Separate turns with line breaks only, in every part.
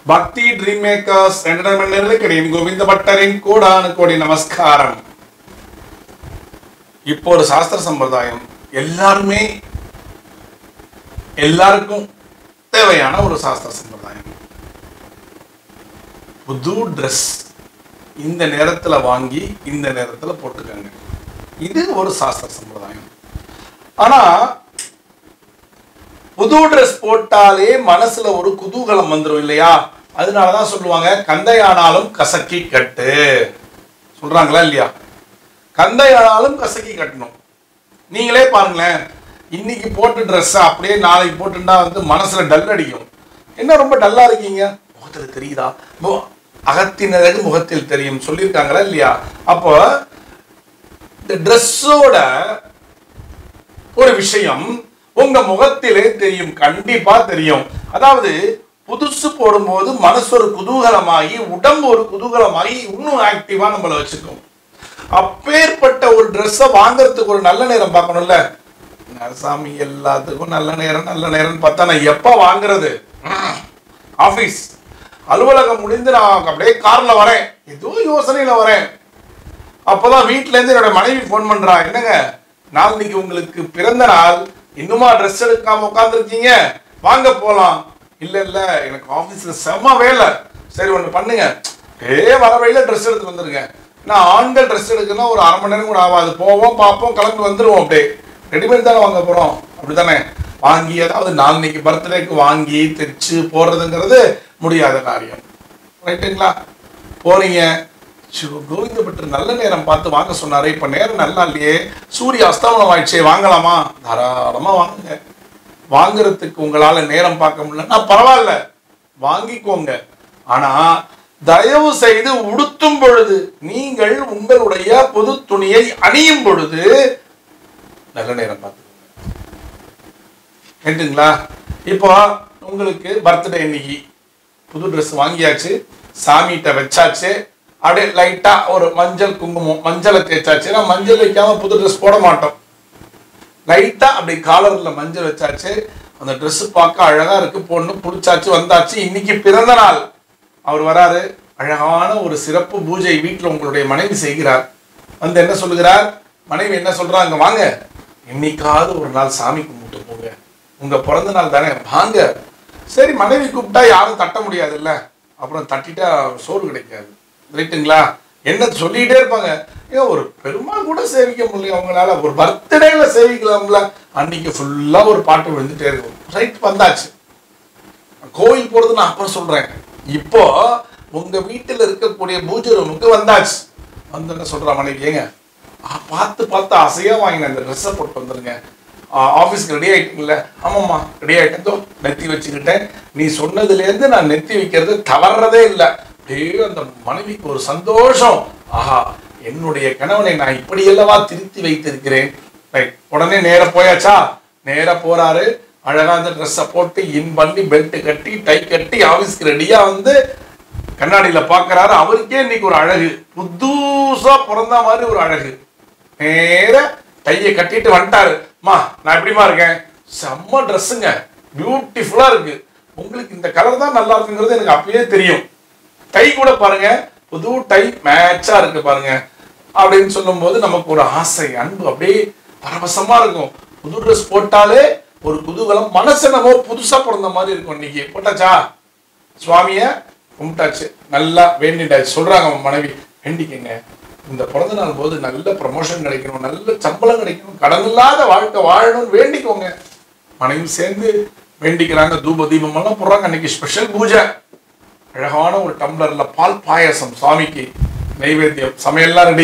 பக்தி dream makers entertainment நிலைக்கடியும் கோவிந்த பட்டரின் கோடானு கோடி நமஸ்காரம் இப்போ ஒரு சாஸ்திர சம்பிரதாயம் எல்லாருமே எல்லாருக்கும் தேவையான ஒரு சாஸ்திர சம்பிரதாயம் புது ட்ரெஸ் இந்த நேரத்துல வாங்கி இந்த நேரத்துல போட்டுக்கங்க இது ஒரு சாஸ்திர சம்பிரதாயம் ஆனா புது ட்ரெஸ் போட்டாலே மனசுல ஒரு குதூகலம் வந்துடும் இல்லையா அதனாலதான் சொல்லுவாங்க கந்தையானாலும் கசக்கி கட்டு சொல்றாங்களா இல்லையா கந்தையானாலும் கசக்கி கட்டணும் நீங்களே பாருங்களேன் இன்னைக்கு போட்டு ட்ரெஸ் அப்படியே நாளைக்கு போட்டுட்டா வந்து மனசுல டல் அடிக்கும் என்ன ரொம்ப டல்லா இருக்கீங்க முகத்துல தெரியுதா மு- அகத்தினரகு முகத்தில் தெரியும் சொல்லியிருக்காங்களா இல்லையா அப்போ இந்த ட்ரெஸ்ஸோட ஒரு விஷயம் உங்க முகத்திலே தெரியும் கண்டிப்பா தெரியும் அதாவது புதுசு போடும்போது மனசு ஒரு குதூகலமாகி உடம்பு ஒரு குதூகலமாகி இன்னும் ஆக்டிவா நம்மள வச்சுக்கும் அப்பேற்பட்ட ஒரு ட்ரெஸ்ஸை வாங்குறதுக்கு ஒரு நல்ல நேரம் பார்க்கணும்ல என்ன சாமி எல்லாத்துக்கும் நல்ல நேரம் நல்ல நேரம் பார்த்தா நான் எப்ப வாங்குறது ஆபீஸ் அலுவலகம் முடிந்து நான் அப்படியே கார்ல வரேன் ஏதோ யோசனையில வரேன் அப்பதான் வீட்ல இருந்து என்னோட மனைவி ஃபோன் பண்றா என்னங்க நாளைக்கு உங்களுக்கு பிறந்த நாள் இன்னுமா ட்ரெஸ் எடுக்காம உட்காந்துருக்கீங்க வாங்க போலாம் இல்ல இல்ல எனக்கு ஆபீஸ்ல செம்ம வேலை சரி ஒண்ணு பண்ணுங்க ஏ வர வழியில ட்ரெஸ் எடுத்து வந்துருங்க நான் ஆண்கள் ட்ரெஸ் எடுக்கணும் ஒரு அரை மணி நேரம் கூட ஆகாது போவோம் பார்ப்போம் கிளம்பி வந்துருவோம் அப்படியே ரெடிமேட் தானே வாங்க போறோம் அப்படித்தானே வாங்கி அதாவது நாளைக்கு பர்த்டேக்கு வாங்கி தைச்சு போடுறதுங்கிறது முடியாத காரியம் ரைட்டுங்களா போறீங்க சிவ கோவிந்தபட்டர் நல்ல நேரம் பார்த்து வாங்க சொன்னாரு இப்ப நேரம் நல்லா இல்லையே சூரிய அஸ்தமனம் ஆயிடுச்சே வாங்கலாமா தாராளமா வாங்குங்க வாங்குறதுக்கு உங்களால நேரம் பார்க்க முடியலன்னா பரவாயில்ல வாங்கிக்கோங்க ஆனா தயவு செய்து உடுத்தும் பொழுது நீங்கள் உங்களுடைய பொது துணியை அணியும் பொழுது நல்ல நேரம் பார்த்து கேட்டுங்களா இப்போ உங்களுக்கு பர்த்டே இன்னைக்கு புது ட்ரெஸ் வாங்கியாச்சு சாமிகிட்ட வச்சாச்சு அப்படியே லைட்டா ஒரு மஞ்சள் குங்குமம் மஞ்சளை தேய்ச்சாச்சு மஞ்சள் வைக்காம புது ட்ரெஸ் போட மாட்டோம் லைட்டா அப்படி காலர்ல மஞ்சள் வச்சாச்சு அந்த Dress பார்க்க அழகா இருக்கு பொண்ணு புடிச்சாச்சு வந்தாச்சு இன்னைக்கு பிறந்த நாள் அவர் வராரு அழகான ஒரு சிறப்பு பூஜை வீட்டுல உங்களுடைய மனைவி செய்கிறார் வந்து என்ன சொல்லுகிறார் மனைவி என்ன சொல்றாங்க வாங்க இன்னைக்காவது ஒரு நாள் சாமி கும்பிட்டு போங்க உங்க பிறந்த நாள் தானே வாங்க சரி மனைவி கூப்பிட்டா யாரும் தட்ட முடியாதுல்ல அப்புறம் தட்டிட்டா சோறு கிடைக்காது ரைட்டுங்களா என்ன சொல்லிட்டே இருப்பாங்க ஏன் ஒரு பெருமாள் கூட சேவிக்க முடியல அவங்களால ஒரு பர்த்டேல சேவிக்கலாம்ல அன்னைக்கு ஃபுல்லா ஒரு பாட்டு விழுந்துட்டே இருக்கும் ரைட் வந்தாச்சு கோயில் போறது நான் அப்புறம் சொல்றேன் இப்போ உங்க வீட்டுல இருக்கக்கூடிய பூஜை ரூமுக்கு வந்தாச்சு வந்து என்ன சொல்ற மனைவி ஏங்க ஆ, பார்த்து பார்த்து அசையா வாங்கின அந்த ட்ரெஸ்ஸை போட்டு வந்துருங்க ஆஃபீஸ்க்கு ரெடி ஆயிட்டீங்கல்ல ஆமாம்மா ரெடி ஆயிட்டேன் தோ, நெத்தி வச்சுக்கிட்டேன் நீ சொன்னதுலேருந்து நான் நெத்தி வைக்கிறது தவறதே இல்லை அப்படியே அந்த மனைவிக்கு ஒரு சந்தோஷம் ஆஹா என்னுடைய கணவனை நான் இப்படி அல்லவா திருத்தி வைத்திருக்கிறேன் ரைட் உடனே நேர போயாச்சா நேர போறாரு அழகா அந்த ட்ரெஸ்ஸை போட்டு இன் பண்ணி பெல்ட் கட்டி டை கட்டி ஆபீஸ்க்கு ரெடியா வந்து கண்ணாடியில பாக்குறாரு அவருக்கே இன்னைக்கு ஒரு அழகு புதுசா பிறந்த மாதிரி ஒரு அழகு நேர கையை கட்டிட்டு வந்துட்டாரு மா நான் எப்படிமா இருக்கேன் செம்ம ட்ரெஸ்ஸுங்க பியூட்டிஃபுல்லா இருக்கு உங்களுக்கு இந்த கலர் தான் நல்லா இருக்குங்கிறது எனக்கு அப்பயே தெரியும் டை கூட பாருங்க புது டை மேட்சா இருக்கு பாருங்க அப்படின்னு சொல்லும்போது நமக்கு ஒரு ஆசை அன்பு அப்படியே பரவசமா இருக்கும் புது ட்ரெஸ் போட்டாலே ஒரு குதூகலம் மனசு நம்ம புதுசா பிறந்த மாதிரி இருக்கும் இன்னைக்கு போட்டாச்சா சுவாமிய கும்பிட்டாச்சு நல்லா வேண்டிட்டாச்சு சொல்றாங்க அவன் மனைவி வேண்டிக்கங்க இந்த பிறந்த நாள் போது நல்ல ப்ரமோஷன் கிடைக்கணும் நல்ல சம்பளம் கிடைக்கணும் கடன் இல்லாத வாழ்க்கை வாழணும்னு வேண்டிக்கோங்க மனைவி சேர்ந்து வேண்டிக்கிறாங்க தூப தீபம் எல்லாம் போடுறாங்க அன்னைக்கு ஸ்பெஷல் பூஜை அழகான ஒரு டம்ளர்ல பால் பாயாசம் சுவாமிக்கு நைவேத்தியம் சமையல்லாம் ரெடி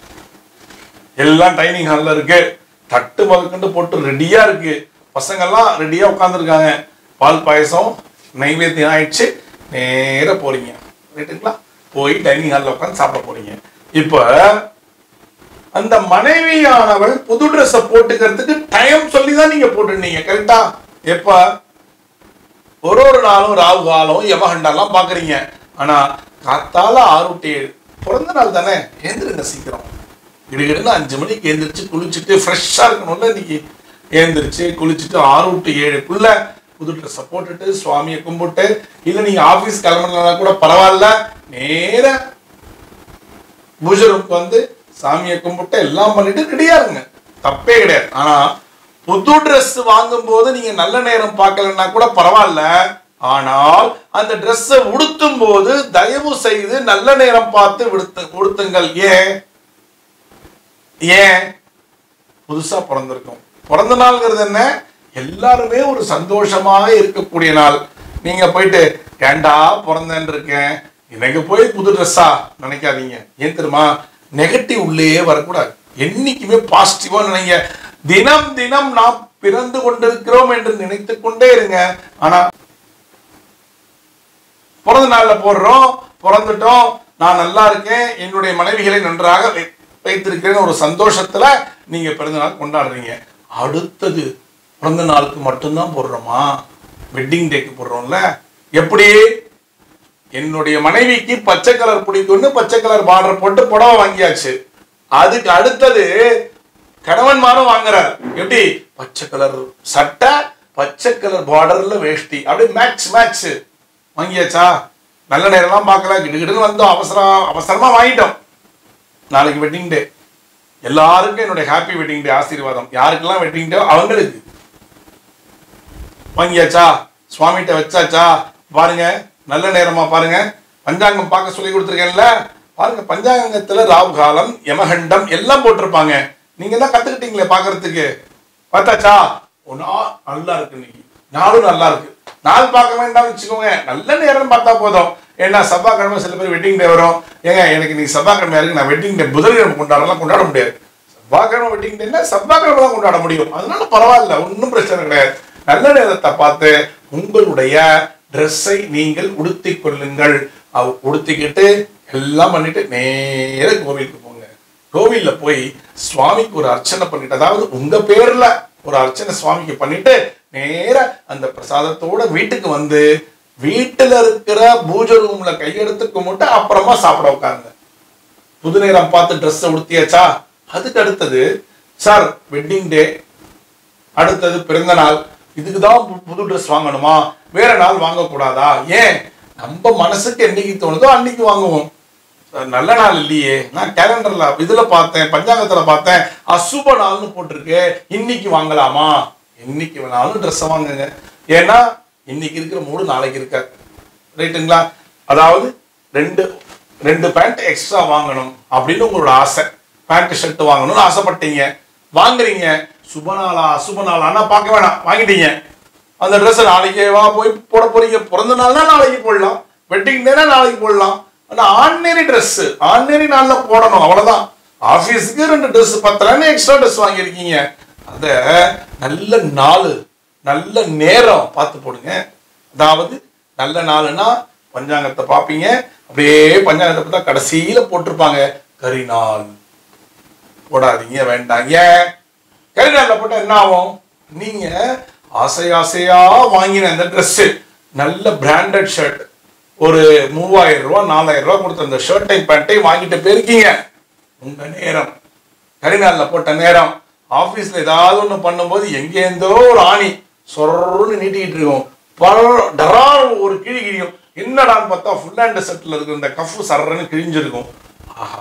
எல்லாம் டைனிங் ஹால்ல இருக்கு தட்டு முதற்கொண்டு போட்டு ரெடியா இருக்கு பசங்கெல்லாம் ரெடியா உட்காந்துருக்காங்க பால் பாயசம் நைவேத்தியம் ஆயிடுச்சு நேரா போறீங்க ரைட்டுங்களா போய் டைனிங் ஹால்ல உட்காந்து சாப்பிட போறீங்க இப்போ அந்த மனைவியானவள் புது ட்ரெஸ்ஸை போட்டுக்கிறதுக்கு டைம் சொல்லி தான் நீங்க போட்டுருந்தீங்க கரெக்டா எப்ப ஒரு ஒரு நாளும் ராவு காலம் யமகண்டாலாம் பாக்குறீங்க ஆனா காத்தால ஆறு டு ஏழு பிறந்த நாள் தானே ஏந்திருங்க சீக்கிரம் கிடுகிடுன்னு அஞ்சு மணிக்கு ஏந்திரிச்சு குளிச்சுட்டு ஃப்ரெஷ்ஷாக இருக்கணும்ல இன்னைக்கு ஏந்திரிச்சு குளிச்சுட்டு ஆறு டு ஏழுக்குள்ள புது ட்ரெஸ்ஸை போட்டுட்டு சுவாமியை கும்பிட்டு இல்ல நீங்க ஆபீஸ் கிளம்புனா கூட பரவாயில்ல நேர பூஜை ரூம்க்கு வந்து சாமியை கும்பிட்டு எல்லாம் பண்ணிட்டு ரெடியா இருங்க தப்பே கிடையாது ஆனா புது Dress வாங்கும் போது நீங்க நல்ல நேரம் பார்க்கலன்னா கூட பரவாயில்ல ஆனால் அந்த Dress-அ உடுத்தும் போது தயவு செய்து நல்ல நேரம் பார்த்து விடுத்து உடுத்துங்கள் ஏன் ஏன் புதுசா பிறந்திருக்கும் பிறந்த நாள்ங்கிறது என்ன எல்லாருமே ஒரு சந்தோஷமாக இருக்கக்கூடிய நாள் நீங்க போயிட்டு ஏண்டா பிறந்தேன்னு இருக்கேன் எனக்கு போய் புது ட்ரெஸ்ஸா நினைக்காதீங்க ஏன் தெரியுமா நெகட்டிவ் உள்ளே வரக்கூடாது என்னைக்குமே பாசிட்டிவா நினைங்க தினம் தினம் நாம் பிறந்து கொண்டிருக்கிறோம் என்று நினைத்துக் கொண்டே இருங்க ஆனா பிறந்த நாள்ல போடுறோம் பிறந்துட்டோம் நான் நல்லா இருக்கேன் என்னுடைய மனைவிகளை நன்றாக வை- வைத்திருக்கிறேன் ஒரு சந்தோஷத்துல நீங்க பிறந்த நாள் கொண்டாடுறீங்க அடுத்தது பிறந்த நாளுக்கு மட்டும்தான் போடுறோமா வெட்டிங் டேக்கு போடுறோம்ல எப்படி என்னுடைய மனைவிக்கு பச்சை கலர் பிடிக்கும்னு பச்சை கலர் பார்டர் போட்டு புடவை வாங்கியாச்சு அதுக்கு அடுத்தது கணவன்மாரும் வாங்குறார் எப்படி பச்சை கலர் சட்டை பச்சை கலர் பார்டர்ல வேஷ்டி அப்படியே மேட்ச் மேட்ச் வாங்கியாச்சா நல்ல நேரம்லாம் பார்க்கல கிடுகிடுன்னு வந்தோம் அவசரம் அவசரமா வாங்கிட்டோம் நாளைக்கு வெட்டிங் டே எல்லாருக்கும் என்னுடைய ஹாப்பி வெட்டிங் டே ஆசீர்வாதம் யாருக்கெல்லாம் வெட்டிங் டே அவங்களுக்கு வாங்கியாச்சா சுவாமிகிட்ட வச்சாச்சா பாருங்க நல்ல நேரமா பாருங்க பஞ்சாங்கம் பார்க்க சொல்லி கொடுத்துருக்கேன்ல பாருங்க பஞ்சாங்கத்துல ராவு காலம் யமகண்டம் எல்லாம் போட்டிருப்பாங்க நீங்க தான் கத்துக்கிட்டீங்களே பார்க்கறதுக்கு பார்த்தாச்சா ஒன்னா நல்லா இருக்கு இன்னைக்கு நாளும் நல்லா இருக்கு நாள் பார்க்க வேண்டாம்னு வச்சுக்கோங்க நல்ல நேரம் பார்த்தா போதும் ஏன்னா செவ்வாய்க்கிழமை சில பேர் வெட்டிங் டே வரும் ஏங்க எனக்கு நீ செவ்வாய்க்கிழமை இருக்கு நான் வெட்டிங் டே புதன்கிழமை கொண்டாடலாம் கொண்டாட முடியாது செவ்வாய்க்கிழமை வெட்டிங் டேன்னா செவ்வாய்க்கிழமை தான் கொண்டாட முடியும் அதனால பரவாயில்ல ஒன்றும் பிரச்சனை கிடையாது நல்ல நேரத்தை பார்த்து உங்களுடைய ட்ரெஸ்ஸை நீங்கள் உடுத்திக் கொள்ளுங்கள் அவ உடுத்திக்கிட்டு எல்லாம் பண்ணிட்டு நேர கோவிலுக்கு போங்க கோவில்ல போய் சுவாமிக்கு ஒரு அர்ச்சனை பண்ணிட்டு அதாவது உங்க பேர்ல ஒரு அர்ச்சனை சுவாமிக்கு பண்ணிட்டு நேர அந்த பிரசாதத்தோட வீட்டுக்கு வந்து வீட்டுல இருக்கிற பூஜை ரூம்ல கையெடுத்து கும்பிட்டு அப்புறமா சாப்பிட உட்காருங்க புது நேரம் பார்த்து ட்ரெஸ் உடுத்தியாச்சா அதுக்கு அடுத்தது சார் வெட்டிங் டே அடுத்தது பிறந்த நாள் இதுக்கு தான் பு- புது ட்ரெஸ் வாங்கணுமா வேற நாள் வாங்கக்கூடாதா ஏன் நம்ம மனசுக்கு என்னைக்கு தோணுதோ அன்னைக்கு வாங்குவோம் சார், நல்ல நாள் இல்லையே நான் கேலண்டர்ல இதுல பார்த்தேன் பஞ்சாங்கத்துல பார்த்தேன் அசுப நாள்னு போட்டிருக்கு இன்னைக்கு வாங்கலாமா இன்னைக்கு வேணாலும் ட்ரெஸ் வாங்குங்க ஏன்னா இன்னைக்கு இருக்கிற மூடு நாளைக்கு இருக்காது ரைட்டுங்களா அதாவது ரெண்டு ரெண்டு பேண்ட் எக்ஸ்ட்ரா வாங்கணும் அப்படின்னு உங்களோட ஆசை பேண்ட் ஷர்ட் வாங்கணும்னு ஆசைப்பட்டீங்க வாங்குறீங்க சுப நாளா அசுப நாளான்னா பார்க்க வேணாம் வாங்கிட்டீங்க அந்த ட்ரெஸ் நாளைக்கு வா போய் போட போறீங்க பிறந்த நாள்னா நாளைக்கு போடலாம் வெட்டிங் டேனா நாளைக்கு போடலாம் ஆனா ஆர்டினரி Dress ஆர்டினரி நாள்ல போடணும் அவ்வளவுதான் ஆபீஸ்க்கு ரெண்டு Dress பத்தலன்னு எக்ஸ்ட்ரா Dress வாங்கியிருக்கீங்க அத நல்ல நாள் நல்ல நேரம் பார்த்து போடுங்க அதாவது நல்ல நாளுன்னா பஞ்சாங்கத்தை பார்ப்பீங்க அப்படியே பஞ்சாங்கத்தை பார்த்தா கடைசியில போட்டிருப்பாங்க கரி நாள் போடாதீங்க வேண்டாம் ஏன் கரி நாள்ல போட்டா என்ன ஆகும் நீங்க ஆசை ஆசையா வாங்கின அந்த Dress நல்ல பிராண்டட் ஷர்ட் ஒரு மூவாயிரம் ரூபாய் நாலாயிரம் ரூபாய் கொடுத்த அந்த ஷர்ட்டையும் பேண்ட்டையும் வாங்கிட்டு போயிருக்கீங்க உங்க நேரம் கரிநாள்ல போட்ட நேரம் ஆபீஸ்ல ஏதாவது ஒண்ணு பண்ணும்போது எங்கேருந்தோ ஒரு ஆணி சொர்ன்னு நீட்டிக்கிட்டு இருக்கும் பர- டரார் ஒரு கிழி கிழியும் என்னடான்னு பார்த்தா ஃபுல் ஹேண்ட் செட்ல இருக்கு இந்த கஃப் சர்றன்னு கிழிஞ்சிருக்கும் ஆஹா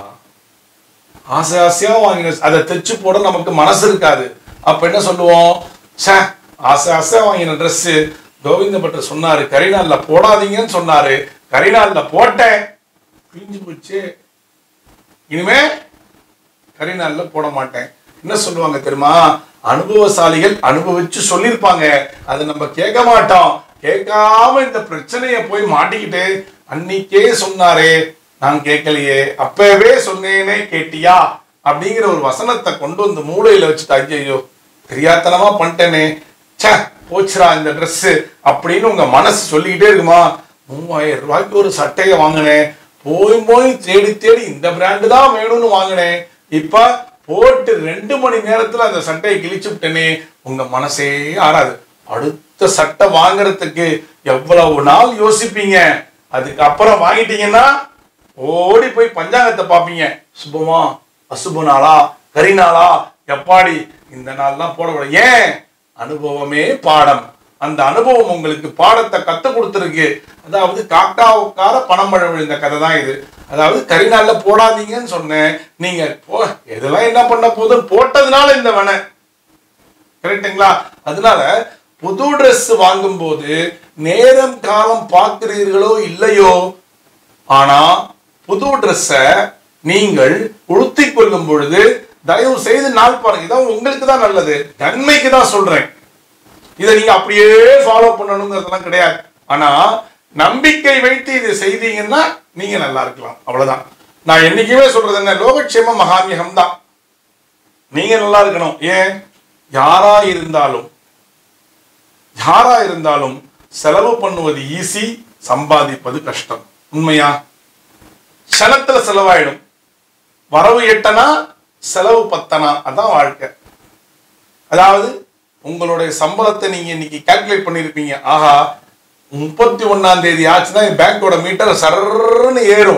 ஆசை ஆசையா வாங்கின அதை தைச்சு போட நமக்கு மனசு இருக்காது அப்ப என்ன சொல்லுவோம் ச்சே ஆசை ஆசையா வாங்கின Dress கோவிந்த பட்டர் சொன்னாரு கரிநாள்ல போடாதீங்கன்னு சொன்னாரு கரிநாள்ல போட்டேன் பிரிஞ்சு போச்சு இனிமே கரிநாள்ல போட மாட்டேன் என்ன சொல்லுவாங்க தெரியுமா அனுபவசாலிகள் அனுபவிச்சு சொல்லியிருப்பாங்க அது நம்ம கேட்க மாட்டோம் கேட்காம இந்த பிரச்சனைய போய் மாட்டிக்கிட்டு அன்னைக்கே சொன்னாரே நான் கேட்கலையே அப்பவே சொன்னேனே கேட்டியா அப்படிங்கிற ஒரு வசனத்தை கொண்டு வந்து மூளையில வச்சுட்டு ஐயோ தெரியாத்தனமா பண்ணிட்டேனே ச்சே போச்சுடா இந்த Dress அப்படின்னு உங்க மனசு சொல்லிக்கிட்டே இருக்குமா மூவாயிரம் ரூபாய்க்கு ஒரு சட்டையை வாங்கினேன் போய் போய் தேடி தேடி இந்த பிராண்டு தான் வேணும்னு வாங்கினேன் இப்ப போட்டு ரெண்டு மணி நேரத்துல அந்த சட்டையை கிழிச்சு விட்டேனே உங்க மனசே ஆறாது அடுத்த சட்டை வாங்குறதுக்கு எவ்வளவு நாள் யோசிப்பீங்க அதுக்கு அப்புறம் வாங்கிட்டீங்கன்னா ஓடி போய் பஞ்சாங்கத்தை பார்ப்பீங்க சுபமா அசுப நாளா கரி நாளா எப்பாடி இந்த நாள்லாம் போடக்கூடாது ஏன் அனுபவமே பாடம் அந்த அனுபவம் உங்களுக்கு பாடத்தை கத்து கொடுத்துருக்கு அதாவது காக்காவுக்கார பணம் மழை விழுந்த கதை தான் இது அதாவது கரிநாள்ல போடாதீங்கன்னு சொன்னேன் நீங்க போ இதெல்லாம் என்ன பண்ண போதுன்னு போட்டதுனால இந்த வனை கரெக்டுங்களா அதனால புது Dress வாங்கும்போது நேரம் காலம் பார்க்கிறீர்களோ இல்லையோ ஆனா புது ட்ரெஸ்ஸை நீங்கள் உடுத்திக் கொள்ளும் பொழுது தயவு செய்து நாள் பாருங்க இதான் உங்களுக்கு தான் நல்லது நன்மைக்கு தான் சொல்றேன் இதை நீங்க அப்படியே ஃபாலோ பண்ணணுங்கிறதெல்லாம் கிடையாது ஆனா நம்பிக்கை வைத்து இதை செய்தீங்கன்னா நீங்க நல்லா இருக்கலாம் அவ்வளவுதான் நான் என்னைக்குமே சொல்றது என்ன லோகக்ஷேம மகாமியகம் தான் நீங்க நல்லா இருக்கணும் ஏன் யாரா இருந்தாலும் யாரா இருந்தாலும் செலவு பண்ணுவது ஈஸி சம்பாதிப்பது கஷ்டம் உண்மையா க்ஷணத்துல செலவாயிடும் வரவு எட்டனா செலவு பத்தனா அதான் வாழ்க்கை அதாவது உங்களுடைய சம்பளத்தை நீங்க இன்னைக்கு கால்குலேட் பண்ணிருப்பீங்க ஆஹா முப்பத்தி ஒன்னாம் தேதி ஆச்சுன்னா என் பேங்கோட மீட்டர் சரன்னு ஏறும்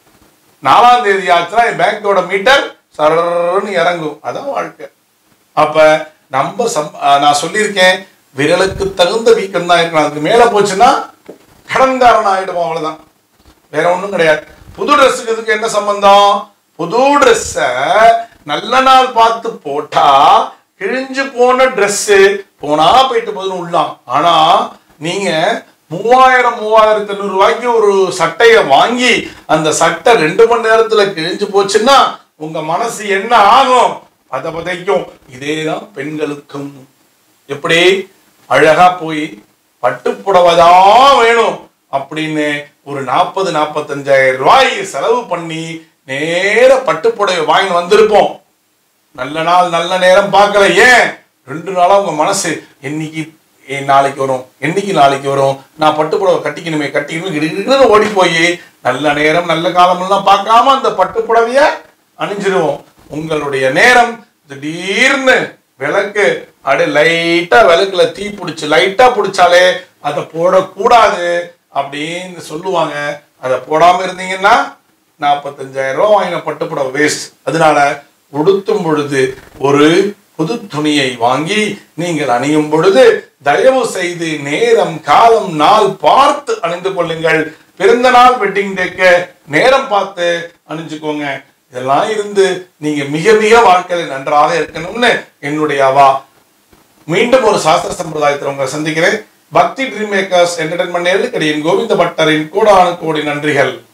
நாலாம் தேதி ஆச்சுன்னா என் பேங்கோட மீட்டர் சரன்னு இறங்கும் அதான் வாழ்க்கை அப்ப நம்ம சம் அஹ் நான் சொல்லியிருக்கேன் விரலுக்கு தகுந்த வீக்கம் தான் இருக்கணும் அதுக்கு மேல போச்சுன்னா கடன்காரன் ஆயிடுவோம் அவ்வளவுதான் வேற ஒண்ணும் கிடையாது புது ட்ரெஸ்ஸுக்கு இதுக்கு என்ன சம்பந்தம் புது ட்ரெஸ்ஸ நல்ல நாள் பார்த்து போட்டா கிழிஞ்சு போன Dress போனா போயிட்டு போதுன்னு உள்ளாம் ஆனா நீங்க மூவாயிரம் மூவாயிரத்தி ஐநூறு ரூபாய்க்கு ஒரு சட்டையை வாங்கி அந்த சட்டை ரெண்டு மணி நேரத்துல கிழிஞ்சு போச்சுன்னா உங்க மனசு என்ன ஆகும் பத பதைக்கும் இதேதான் பெண்களுக்கும் எப்படி அழகா போய் பட்டுப்புடவைதான் வேணும் அப்படின்னு ஒரு நாற்பது நாற்பத்தஞ்சாயிரம் ரூபாய் செலவு பண்ணி நேர பட்டுப்புடவை வாங்கி வந்திருப்போம் நல்ல நாள் நல்ல நேரம் பார்க்கல ஏன் ரெண்டு நாளா உங்க மனசு என்னைக்கு ஏ, நாளைக்கு வரும் என்னைக்கு நாளைக்கு வரும் நான் பட்டுப்புடவை கட்டிக்கணுமே கட்டிக்கணுமே கிடுகிடுன்னு ஓடி போய் நல்ல நேரம் நல்ல காலமெல்லாம் பார்க்காம அந்த பட்டுப்புடவைய அணிஞ்சிருவோம் உங்களுடைய நேரம் திடீர்னு விளக்கு அப்படியே லைட்டா விளக்குல தீ பிடிச்சு லைட்டா பிடிச்சாலே அதை போடக்கூடாது அப்படின்னு சொல்லுவாங்க அதை போடாம இருந்தீங்கன்னா நாற்பத்தஞ்சாயிரம் ரூபாய் வாங்கின பட்டுப்புடவை வேஸ்ட் அதனால உடுத்தும் பொழுது ஒரு புது துணியை வாங்கி நீங்கள் அணியும் பொழுது தயவு செய்து நேரம் காலம் நாள் பார்த்து அணிந்து கொள்ளுங்கள் பிறந்த நாள் வெட்டிங் டேக்கு நேரம் பார்த்து அணிஞ்சுக்கோங்க இதெல்லாம் இருந்து நீங்க மிக மிக வாழ்க்கையில நன்றாக இருக்கணும்னு என்னுடைய அவா மீண்டும் ஒரு சாஸ்திர சம்பிரதாயத்தில் உங்களை சந்திக்கிறேன் பக்தி ட்ரீம் மேக்கர்ஸ் என்டர்டைன்மெண்ட் நேர்களுக்கு கோவிந்த பட்டரின் கோடானு கோடி நன்றிகள்